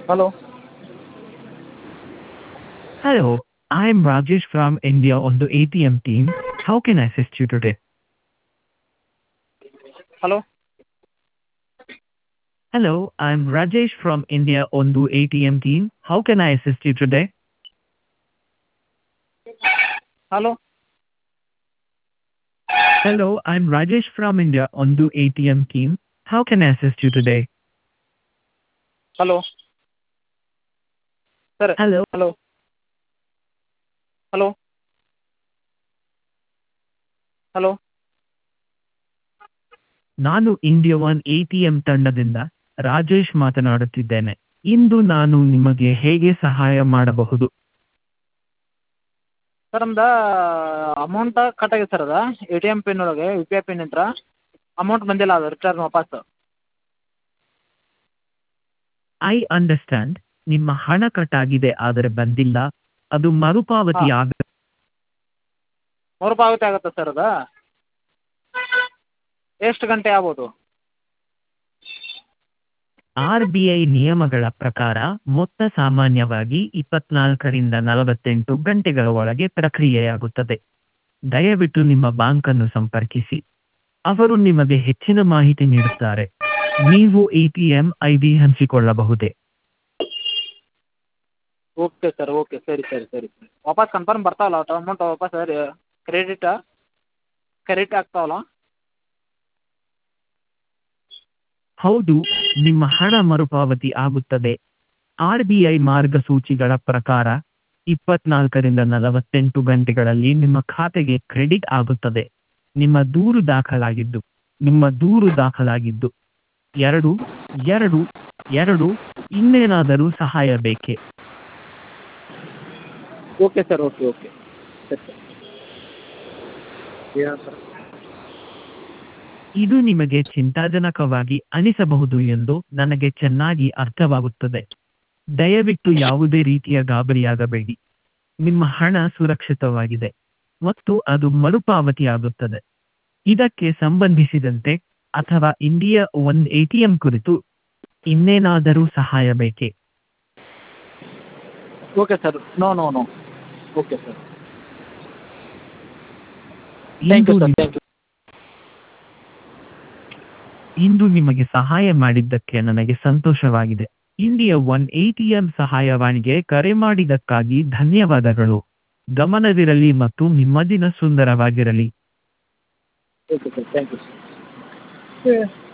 Hello Hello, I'm Rajesh from India on the ATM team. How can I assist you today? Hello Hello, I'm Rajesh from India on the ATM team. How can I assist you today? Hello Hello, I'm Rajesh from India on the ATM team. How can I assist you today? Hello sir Hello, hello hello hello ನಾನು India one ATM ತಂಡದಿಂದ ರಾಜೇಶ್ ಮಾತನಾಡುತ್ತಿದ್ದೇನೆ ಇಂದು ನಾನು ನಿಮಗೆ ಹೇಗೆ ಸಹಾಯ ಮಾಡಬಹುದು sir ನಮ್ದು amount cut ಆಗಿದೆ ಸರ್ ಅದು ಎ ಟಿ ಎಮ್ ಪಿನ್ ಒಳಗೆ ಯು ಪಿ ಐ ಪಿನ್ ಇಂತ್ರ ಅಮೌಂಟ್ ಬಂದಿಲ್ಲ ಅದು ರಿಟರ್ನ್ ವಾಪಸ್ ಐ ಅಂಡರ್ಸ್ಟ್ಯಾಂಡ್ ನಿಮ್ಮ ಹಣ ಕಟ್ಟಾಗಿದೆ ಆದರೆ ಬಂದಿಲ್ಲ ಅದು ಮರುಪಾವತಿ ಆಗ ಮರುಪಾವತಿ ಆಗುತ್ತಾ ಸರ್ ಅದು ಎಷ್ಟು ಗಂಟೆ ಆಗ್ಬೋದು ಆರ್ ಬಿ ಐ ನಿಯಮಗಳ ಪ್ರಕಾರ ಮೊತ್ತ ಸಾಮಾನ್ಯವಾಗಿ ಇಪ್ಪತ್ನಾಲ್ಕರಿಂದ ನಲವತ್ತೆಂಟು ಗಂಟೆಗಳ ಒಳಗೆ ಪ್ರಕ್ರಿಯೆಯಾಗುತ್ತದೆ ದಯವಿಟ್ಟು ನಿಮ್ಮ ಬ್ಯಾಂಕನ್ನು ಸಂಪರ್ಕಿಸಿ ಅವರು ನಿಮಗೆ ಹೆಚ್ಚಿನ ಮಾಹಿತಿ ನೀಡುತ್ತಾರೆ ನೀವು ಎಟಿಎಂ ಐ ಡಿ ಹಂಚಿಕೊಳ್ಳಬಹುದೇ ಓಕೆ ಸರ್ ಓಕೆ ಸರಿ ಸರಿ ಸರಿ ಸರಿ ವಾಪಸ್ ಕನ್ಫರ್ಮ್ ಬರ್ತಾವಲ್ಲ ಒಟ್ಟು ಅಮೌಂಟ್ ವಾಪಸ್ ಕ್ರೆಡಿಟ ಕ್ರೆಡಿಟ್ ಆಗ್ತಾವಲ್ಲ ಹೌದು ನಿಮ್ಮ ಹಣ ಮರುಪಾವತಿ ಆಗುತ್ತದೆ ಆರ್ ಬಿ ಐ ಮಾರ್ಗಸೂಚಿಗಳ ಪ್ರಕಾರ ಇಪ್ಪತ್ನಾಲ್ಕರಿಂದ ನಲವತ್ತೆಂಟು ಗಂಟೆಗಳಲ್ಲಿ ನಿಮ್ಮ ಖಾತೆಗೆ ಕ್ರೆಡಿಟ್ ಆಗುತ್ತದೆ ನಿಮ್ಮ ದೂರು ದಾಖಲಾಗಿದ್ದು ನಿಮ್ಮ ದೂರು ದಾಖಲಾಗಿದ್ದು ಎರಡು ಎರಡು ಎರಡು ಇನ್ನೇನಾದರೂ ಸಹಾಯ ಬೇಕೇ ಓಕೆ ಸರ್ ಓಕೆ ಓಕೆ ಸರಿ ಸರ್ ಏನು ಸರ್ ಇದು ನಿಮಗೆ ಚಿಂತಾಜನಕವಾಗಿ ಅನಿಸಬಹುದು ಎಂದು ನನಗೆ ಚೆನ್ನಾಗಿ ಅರ್ಥವಾಗುತ್ತದೆ ದಯವಿಟ್ಟು ಯಾವುದೇ ರೀತಿಯ ಗಾಬರಿಯಾಗಬೇಡಿ ನಿಮ್ಮ ಹಣ ಸುರಕ್ಷಿತವಾಗಿದೆ ಮತ್ತು ಅದು ಮರುಪಾವತಿಯಾಗುತ್ತದೆ ಇದಕ್ಕೆ ಸಂಬಂಧಿಸಿದಂತೆ ಅಥವಾ ಇಂಡಿಯಾ ಒನ್ ಎಟಿಎಂ ಕುರಿತು ಇನ್ನೇನಾದರೂ ಸಹಾಯ ಬೇಕೇ okay sir no no no okay sir thank you ಇಂದು ಸರ್ ಥ್ಯಾಂಕ್ ಯು ಇಂದು ನಿಮಗೆ ಸಹಾಯ ಮಾಡಿದ್ದಕ್ಕೆ ನನಗೆ ಸಂತೋಷವಾಗಿದೆ ಇಂಡಿಯಾ ಒನ್ ಎಟಿಎಂ ಸಹಾಯವಾಣಿಗೆ ಕರೆ ಮಾಡಿದ್ದಕ್ಕಾಗಿ ಧನ್ಯವಾದಗಳು ಗಮನವಿರಲಿ ಮತ್ತು ನಿಮ್ಮ ದಿನ ಸುಂದರವಾಗಿರಲಿ okay sir thank you sir